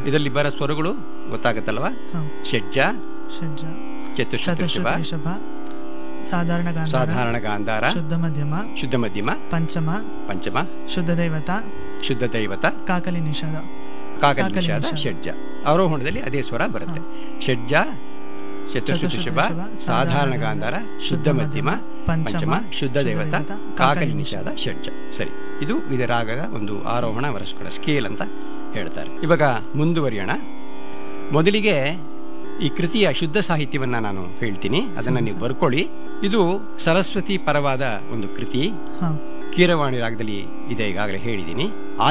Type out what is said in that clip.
ಇದರಲ್ಲಿ ಬರೋ ಸ್ವರಗಳು ಗೊತ್ತಾಗತ್ತಲ್ವಾ ಹಾಂ ಷಡ್ಜ ಷಡ್ಜ ಚತುಶ್ರುತ ಋಷಭ ಚತುಶ್ರುತ ರಿಷಭ ಸಾಧಾರಣ ಗಾಂಧಾರ ಸಾಧಾರಣ ಗಾಂಧಾರ ಶುದ್ಧ ಮಧ್ಯಮ ಶುದ್ಧ ಮಧ್ಯಮ ಪಂಚಮ ಪಂಚಮ ಶುದ್ಧ ದೈವತ ಶುದ್ಧ ದೈವತ ಕಾಕಲಿ ನಿಷಾದ ಕಾಕಲಿ ಕಾಕಲಿ ನಿಷಾದ ನಿಷಾದ. ಷಡ್ಜ ಆರೋಹಣದಲ್ಲಿ ಅದೇ ಸ್ವರ ಬರುತ್ತೆ ಷಡ್ಜ ಚತುಶ್ರುತ ಋಷಭ ಸಾಧಾರಣ ಗಾಂಧಾರ ಶುದ್ಧ ಮಧ್ಯಮ ಪಂಚಮ ಶುದ್ಧ ದೇವತ ಕಾಕಲಿ ನಿಷಾದ ಷಡ್ಜ ಸರಿ ಇದು ಇದು ರಾಗದ ಒಂದು ಆರೋಹಣ ವರಸ್ಕರ ಸ್ಕೇಲ್ ಅಂತ ಹೇಳ್ತಾರೆ ಇವಾಗ ಮುಂದುವರಿಯೋಣ ಮೊದಲಿಗೆ ಈ ಕೃತಿಯ ಶುದ್ಧ ಸಾಹಿತ್ಯವನ್ನ ನಾನು ಹೇಳ್ತೀನಿ ಅದನ್ನ ನೀವು ಬರ್ಕೊಳ್ಳಿ ಇದು ಸರಸ್ವತಿ ಪರವಾದ ಒಂದು ಕೃತಿ ಹಾಂ ಕೀರವಾಣಿ ರಾಗದಲ್ಲಿ ಇದೆ ಈಗಾಗಲೇ ಹೇಳಿದ್ದೀನಿ